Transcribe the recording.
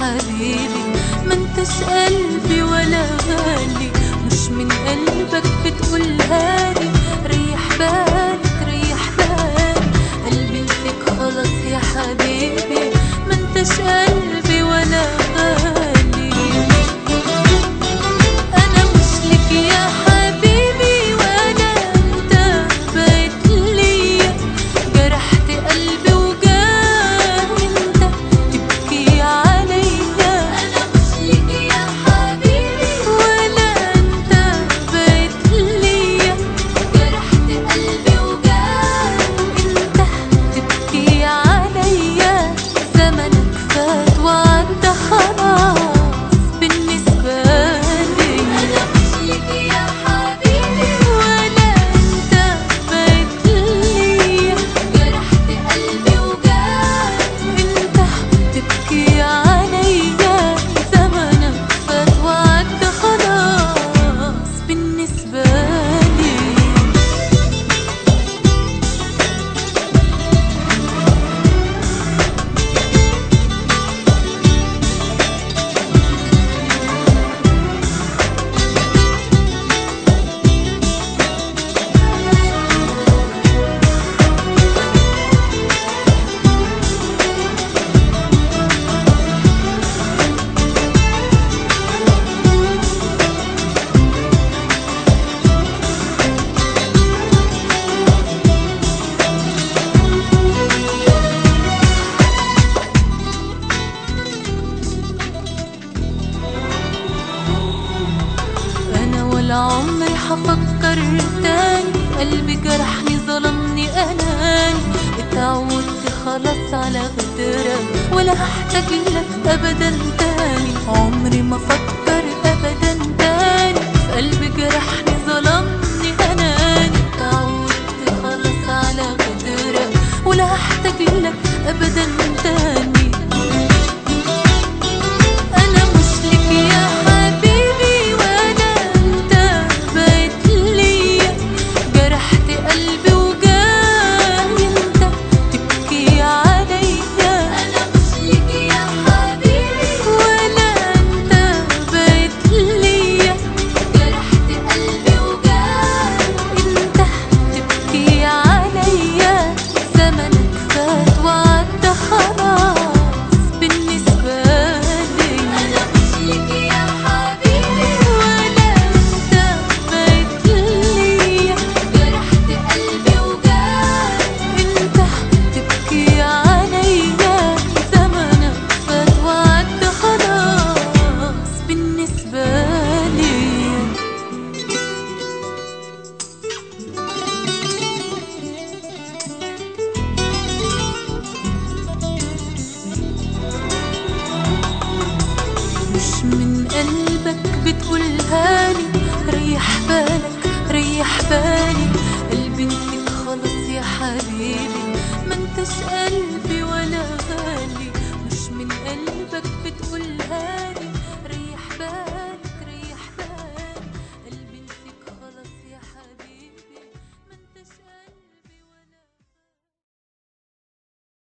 حبيبي ما انتش قلبي ولا غالي مش من قلبك بتقولها لي ريح بالك ريح بالك قلبي لك خلاص يا حبيبي ما انتش قلبي ولا غالي انا مش لك يا حبيبي ولا انت بقيت ليا جرحت قلبي وجاني انت تبكي عليا انا مش لك يا حبيبي ولا انت بقيت ليا جرحت قلبي وجاني انت تبكي عليا زمنك فات وعدى خلاص بالنسبة لي أنا مش لك يا حبيبي ولا أنت بقيت ليا جرحت قلبي وجاني أنت تبكي عليا زمنك فات وعدى خلاص بالنسبة لي انا ولا عمري حفكر تاني قلبي جرحني ظلمني اناني اتعودت خلاص على غدرك ولا هحتاج لك ابدا تاني عمري ما افكر ابدا تاني في قلبي جرحني ظلمني اناني اتعودت خلاص على غدرك ولا هحتاج لك ابدا تاني